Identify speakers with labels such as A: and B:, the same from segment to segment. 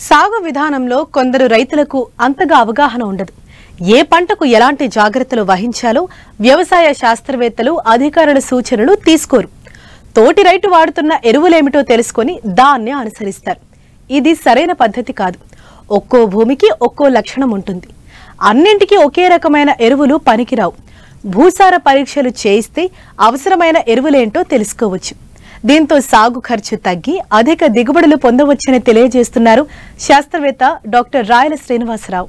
A: సాగు విధానంలో కొందరు రైతులకు అంతగా అవగాహన ఉండదు ఏ పంటకు ఎలాంటి జాగ్రత్తలు వహించాలో వ్యవసాయ శాస్త్రవేత్తలు అధికారుల సూచనలు తీసుకోరు తోటి రైతు వాడుతున్న ఎరువులేమిటో తెలుసుకొని దాన్నే అనుసరిస్తారు ఇది సరైన పద్ధతి కాదు ఒక్కో భూమికి ఒక్కో లక్షణం ఉంటుంది అన్నింటికీ ఒకే రకమైన ఎరువులు పనికిరావు భూసార పరీక్షలు చేయిస్తే అవసరమైన ఎరువులేంటో తెలుసుకోవచ్చు దీంతో సాగు ఖర్చు తగ్గి అధిక దిగుబడులు పొందవచ్చని తెలియజేస్తున్నారు శాస్త్రవేత్త డాక్టర్ రాయల శ్రీనివాసరావు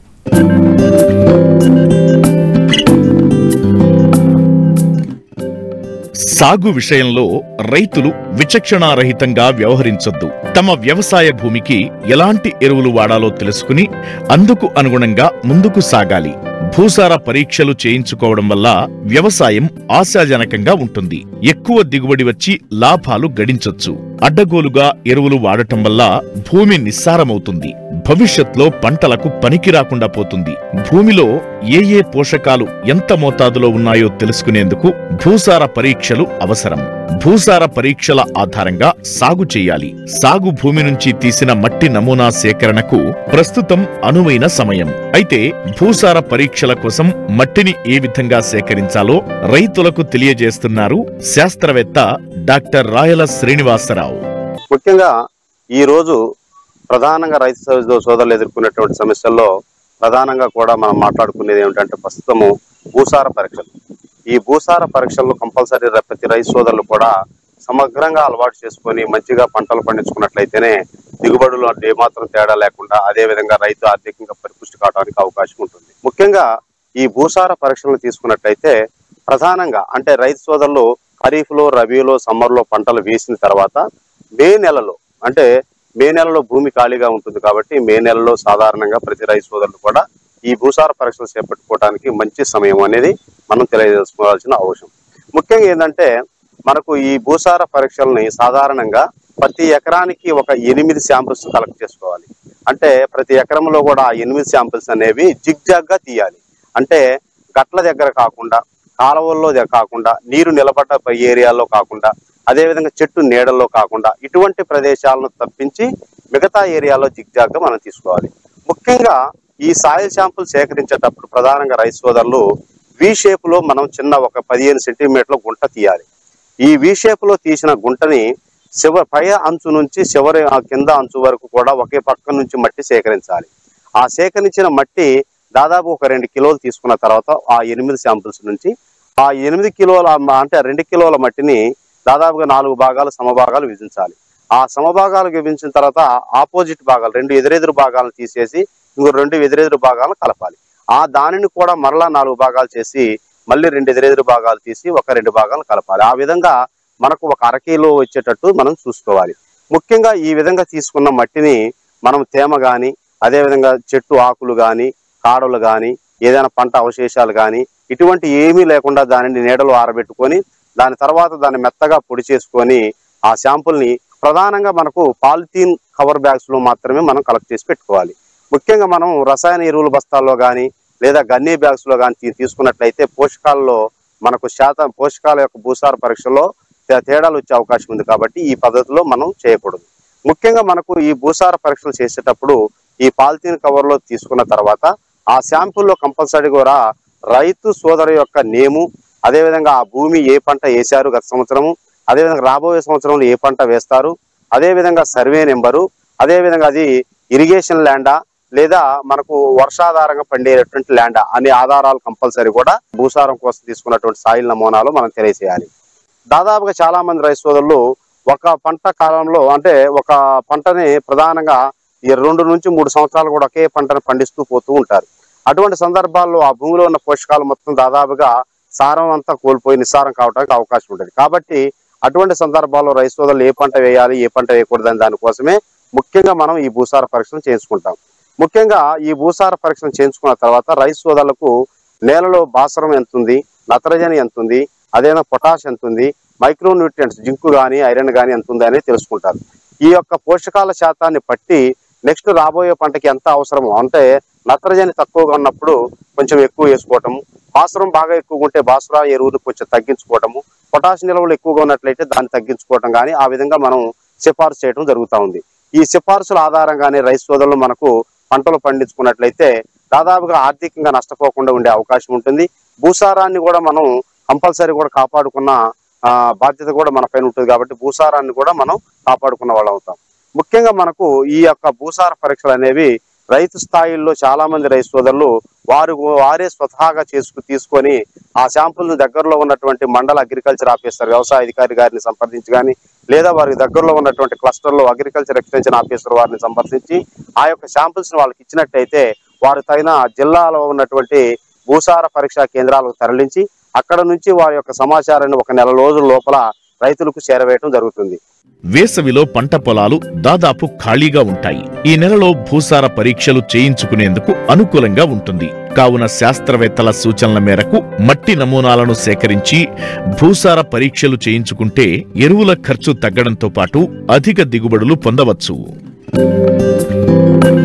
B: సాగు విషయంలో రైతులు విచక్షణారహితంగా వ్యవహరించొద్దు తమ వ్యవసాయ భూమికి ఎలాంటి ఎరువులు వాడాలో తెలుసుకుని అందుకు అనుగుణంగా ముందుకు సాగాలి భూసార పరీక్షలు చేయించుకోవడం వల్ల వ్యవసాయం ఆశాజనకంగా ఉంటుంది ఎక్కువ దిగుబడి వచ్చి లాభాలు గడించొచ్చు అడ్డగోలుగా ఎరువులు వాడటం వల్ల భూమి నిస్సారమవుతుంది భవిష్యత్లో పంటలకు పనికి రాకుండా పోతుంది భూమిలో ఏ ఏ పోషకాలు ఎంత మోతాదులో ఉన్నాయో తెలుసుకునేందుకు భూసార పరీక్షలు అవసరం భూసార పరీక్షల ఆధారంగా సాగు చేయాలి సాగు భూమి నుంచి తీసిన మట్టి నమూనా సేకరణకు ప్రస్తుతం అనువైన సమయం అయితే భూసార పరీక్షల కోసం మట్టిని ఏ విధంగా సేకరించాలో రైతులకు తెలియజేస్తున్నారు శాస్త్రవేత్త డాక్టర్ రాయల శ్రీనివాసరావు
C: ముఖ్యంగా ఈ రోజు ప్రధానంగా రైతు సోద- సోదరులు ఎదుర్కొనేటువంటి సమస్యల్లో ప్రధానంగా కూడా మనం మాట్లాడుకునేది ఏమిటంటే ప్రస్తుతము భూసార పరీక్షలు ఈ భూసార పరీక్షల్లో కంపల్సరీ ప్రతి రైతు సోదరులు కూడా సమగ్రంగా అలవాటు చేసుకొని మంచిగా పంటలు పండించుకున్నట్లయితేనే దిగుబడులు అంటే ఏమాత్రం తేడా లేకుండా అదే విధంగా రైతు ఆర్థికంగా పరిపుష్టి కావడానికి అవకాశం ఉంటుంది ముఖ్యంగా ఈ భూసార పరీక్షలను తీసుకున్నట్లయితే ప్రధానంగా అంటే రైతు సోదరులు ఖరీఫ్లో రబీలో సమ్మర్లో పంటలు వేసిన తర్వాత మే నెలలో అంటే మే నెలలో భూమి ఖాళీగా ఉంటుంది కాబట్టి మే నెలలో సాధారణంగా ప్రతి రైతు సోదరులు కూడా ఈ భూసార పరీక్షలు చేపట్టుకోవడానికి మంచి సమయం అనేది మనం తెలియజేసుకోవాల్సిన అవసరం ముఖ్యంగా ఏంటంటే మనకు ఈ భూసార పరీక్షల్ని సాధారణంగా ప్రతి ఎకరానికి ఒక ఎనిమిది శాంపిల్స్ కలెక్ట్ చేసుకోవాలి అంటే ప్రతి ఎకరంలో కూడా ఆ ఎనిమిది శాంపిల్స్ అనేవి జిగ్జాగ్ గా తీయాలి అంటే గట్ల దగ్గర కాకుండా కాలువల్లో దగ్గర కాకుండా నీరు నిలబడ్డ ప- ఏరియాలో కాకుండా అదే విధంగా చెట్టు నీడల్లో కాకుండా ఇటువంటి ప్రదేశాలను తప్పించి మిగతా ఏరియాలో జిగ్జాగ్ గా మనం తీసుకోవాలి ముఖ్యంగా ఈ సాయిల్ శాంపుల్ సేకరించేటప్పుడు ప్రధానంగా రైతు సోదరులు వి షేప్ లో మనం చిన్న ఒక పదిహేను సెంటీమీటర్ల గుంట తీయాలి ఈ వి షేప్ లో తీసిన గుంటని శివ పై అంచు నుంచి చివరి ఆ కింద అంచు వరకు కూడా ఒకే పక్క నుంచి మట్టి సేకరించాలి ఆ సేకరించిన మట్టి దాదాపు ఒక రెండు కిలోలు తీసుకున్న తర్వాత ఆ ఎనిమిది శాంపుల్స్ నుంచి ఆ ఎనిమిది కిలోల మ- అంటే రెండు కిలోల మట్టిని దాదాపుగా నాలుగు భాగాలు సమభాగాలు విధించాలి ఆ సమభాగాలు విభజించిన తర్వాత ఆపోజిట్ భాగాలు రెండు ఎదురెదురు భాగాలను తీసేసి ఇంకో రెండు ఎదురెదురు భాగాలను కలపాలి ఆ దానిని కూడా మరలా నాలుగు భాగాలు చేసి మళ్ళీ రెండు ఎదురెదురు భాగాలు తీసి ఒక రెండు భాగాలు కలపాలి ఆ విధంగా మనకు ఒక అరకిలో వచ్చేటట్టు మనం చూసుకోవాలి ముఖ్యంగా ఈ విధంగా తీసుకున్న మట్టిని మనం తేమ గాని అదే విధంగా చెట్టు ఆకులు గాని కాడలు గాని ఏదైనా పంట అవశేషాలు గాని ఇటువంటి ఏమీ లేకుండా దానిని నీడలో ఆరబెట్టుకొని దాని తర్వాత దాన్ని మెత్తగా పొడి చేసుకొని ఆ శాంపుల్ ని ప్రధానంగా మనకు పాలిథీన్ కవర్ బ్యాగ్స్ లో మాత్రమే మనం కలెక్ట్ చేసి పెట్టుకోవాలి ముఖ్యంగా మనం రసాయన ఎరువుల బస్తాల్లో కానీ లేదా గన్నీ బ్యాగ్స్ లో కానీ తీసుకున్నట్లయితే పోషకాలలో మనకు శాతం పోషకాల యొక్క భూసార పరీక్షలో తే- తేడాలు వచ్చే అవకాశం ఉంది కాబట్టి ఈ పద్ధతిలో మనం చేయకూడదు ముఖ్యంగా మనకు ఈ భూసార పరీక్షలు చేసేటప్పుడు ఈ పాలిథీన్ కవర్ లో తీసుకున్న తర్వాత ఆ శాంపుల్లో కంపల్సరీ కూడా రైతు సోదరు యొక్క నేము అదేవిధంగా ఆ భూమి ఏ పంట వేశారు గత సంవత్సరము అదేవిధంగా రాబోయే సంవత్సరంలో ఏ పంట వేస్తారు అదేవిధంగా సర్వే నెంబరు అదేవిధంగా అది ఇరిగేషన్ ల్యాండా లేదా మనకు వర్షాధారంగా పండేటటువంటి ల్యాండా అనే ఆధారాలు కంపల్సరీ కూడా భూసారం కోసం తీసుకున్నటువంటి సాయిల్ నమూనాలు మనం తెలియజేయాలి దాదాపుగా చాలా మంది రైతు సోదరులు ఒక పంట కాలంలో అంటే ఒక పంటని ప్రధానంగా ఈ రెండు నుంచి మూడు సంవత్సరాలు కూడా ఒకే పంటను పండిస్తూ పోతూ ఉంటారు అటువంటి సందర్భాల్లో ఆ భూమిలో ఉన్న పోషకాలు మొత్తం దాదాపుగా సారం అంతా కోల్పోయి నిస్సారం కావడానికి అవకాశం ఉంటుంది కాబట్టి అటువంటి సందర్భాల్లో రైతు సోదరులు ఏ పంట వేయాలి ఏ పంట వేయకూడదని దానికోసమే ముఖ్యంగా మనం ఈ భూసార పరీక్షలు చేసుకుంటాం ముఖ్యంగా ఈ భూసార పరీక్షలు చేయించుకున్న తర్వాత రైతు సోదరులకు నేలలో భాస్వరం ఎంత ఉంది నత్రజని ఎంత ఉంది అదేనా పొటాష్ ఎంత ఉంది మైక్రో న్యూట్రియంట్స్ జింకు కానీ ఐరన్ కానీ ఎంత ఉంది అనేది తెలుసుకుంటారు ఈ యొక్క పోషకాల శాతాన్ని పట్టి నెక్స్ట్ రాబోయే పంటకి ఎంత అవసరమో అంటే నత్రజని తక్కువగా ఉన్నప్పుడు కొంచెం ఎక్కువ వేసుకోవటము భాస్వరం బాగా ఎక్కువగా ఉంటే భాస్వర ఎరువులు కొంచెం తగ్గించుకోవటము పొటాష్ నిల్వలు ఎక్కువగా ఉన్నట్లయితే దాన్ని తగ్గించుకోవటం కానీ ఆ విధంగా మనం సిఫార్సు చేయడం జరుగుతూ ఉంది ఈ సిఫార్సుల ఆధారంగానే రైతు సోదరులు మనకు పంటలు పండించుకున్నట్లయితే దాదాపుగా ఆర్థికంగా నష్టపోకుండా ఉండే అవకాశం ఉంటుంది భూసారాన్ని కూడా మనం కంపల్సరీ కూడా కాపాడుకున్న ఆ, బాధ్యత కూడా మన పైన ఉంటుంది కాబట్టి భూసారాన్ని కూడా మనం కాపాడుకున్న వాళ్ళు అవుతాం ముఖ్యంగా మనకు ఈ యొక్క భూసార పరీక్షలు అనేవి రైతు స్థాయిల్లో చాలా మంది రైతు సోదరులు వారు వారే స్వతహాగా చేసుకు తీసుకొని ఆ శాంపుల్ దగ్గరలో ఉన్నటువంటి మండల అగ్రికల్చర్ ఆఫీసర్ వ్యవసాయ అధికారి గారిని సంప్రదించి కానీ లేదా వారికి దగ్గరలో ఉన్నటువంటి క్లస్టర్లో అగ్రికల్చర్ ఎక్స్టెన్షన్ ఆఫీసర్ వారిని సంప్రదించి ఆ యొక్క శాంపుల్స్ ని వాళ్ళకి ఇచ్చినట్టయితే వారు తగిన జిల్లాలో ఉన్నటువంటి భూసార పరీక్షా కేంద్రాలకు తరలించి అక్కడ నుంచి వారి యొక్క సమాచారాన్ని ఒక నెల రోజుల లోపల రైతులకు చేరవేయడం జరుగుతుంది
B: వేసవిలో పంట పొలాలు దాదాపు ఖాళీగా ఉంటాయి ఈ నెలలో భూసార పరీక్షలు చేయించుకునేందుకు అనుకూలంగా ఉంటుంది కావున శాస్త్రవేత్తల సూచనల మేరకు మట్టి నమూనాలను సేకరించి భూసార పరీక్షలు చేయించుకుంటే ఎరువుల ఖర్చు తగ్గడంతో పాటు అధిక దిగుబడులు పొందవచ్చు